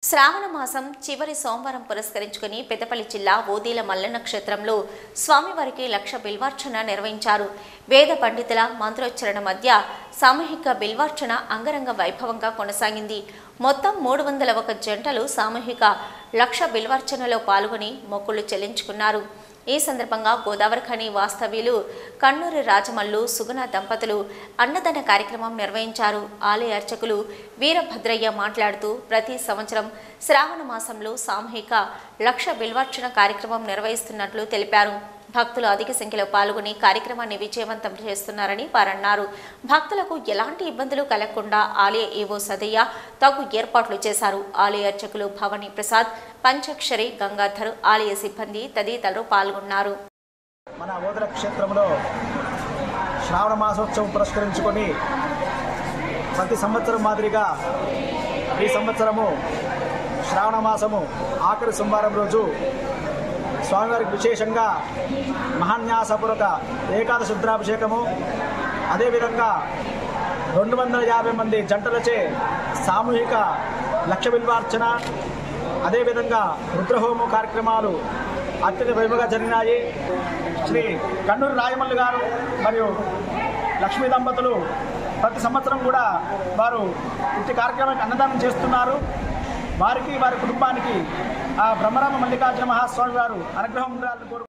శ్రావణ మాసం చివరి సోమవారం పురస్కరించుకుని పెద్దపల్లి జిల్లా ఓదీల మల్లన్న క్షేత్రంలో స్వామివారికి లక్ష బిల్వార్చన నిర్వహించారు వేద పండితుల మంత్రోచ్చరణ మధ్య సామూహిక బిల్వార్చన అంగరంగ వైభవంగా కొనసాగింది మొత్తం మూడు వందల ఒక జంటలు సామూహిక లక్ష బిల్వార్చనలో పాల్గొని మొక్కులు చెల్లించుకున్నారు ఈ సందర్భంగా గోదావరి ఖని వాస్తవ్యులు కన్నూరి రాజమల్లు సుగుణ దంపతులు అన్నదాన కార్యక్రమం నిర్వహించారు ఆలయ అర్చకులు వీరభద్రయ్య మాట్లాడుతూ ప్రతి సంవత్సరం శ్రావణ మాసంలో సామూహిక లక్ష బిల్వార్చన కార్యక్రమం నిర్వహిస్తున్నట్లు తెలిపారు భక్తులు అధిక సంఖ్యలో పాల్గొని కార్యక్రమాన్ని విజయవంతం చేస్తున్నారని వారన్నారు భక్తులకు ఎలాంటి ఇబ్బందులు కలగకుండా ఆలయ ఏవో సదయ్య తగు ఏర్పాట్లు చేశారు ఆలయ అర్చకులు భవానీ ప్రసాద్ పంచాక్షరి గంగాధర్ ఆలయ సిబ్బంది తదితరులు పాల్గొన్నారు మన ఓదర క్షేత్రంలో శ్రావణ మాసోత్సవం పురస్కరించుకొని ప్రతి సంవత్సరం మాదిరిగా ఈ సంవత్సరము శ్రావణ మాసము ఆఖరి సోమవారం రోజు స్వామివారికి విశేషంగా మహాన్యాసపూర్వక ఏకాదశి రుద్రాభిషేకము అదేవిధంగా రెండు వందల యాభై మంది జంటలచే సామూహిక లక్ష బిల్వార్చన అదేవిధంగా రుద్రహోమ కార్యక్రమాలు అత్యంత వైభవంగా జరిగినాయి శ్రీ కన్నూరు రాయమల్లి గారు మరియు లక్ష్మీ దంపతులు ప్రతి సంవత్సరం కూడా వారు ఇట్టి కార్యక్రమానికి అన్నదానం చేస్తున్నారు వారికి వారి కుటుంబానికి ఆ బ్రహ్మరామ మల్లికార్జున మహాస్వామి వారు అనుగ్రహం ఉండాలని కోరు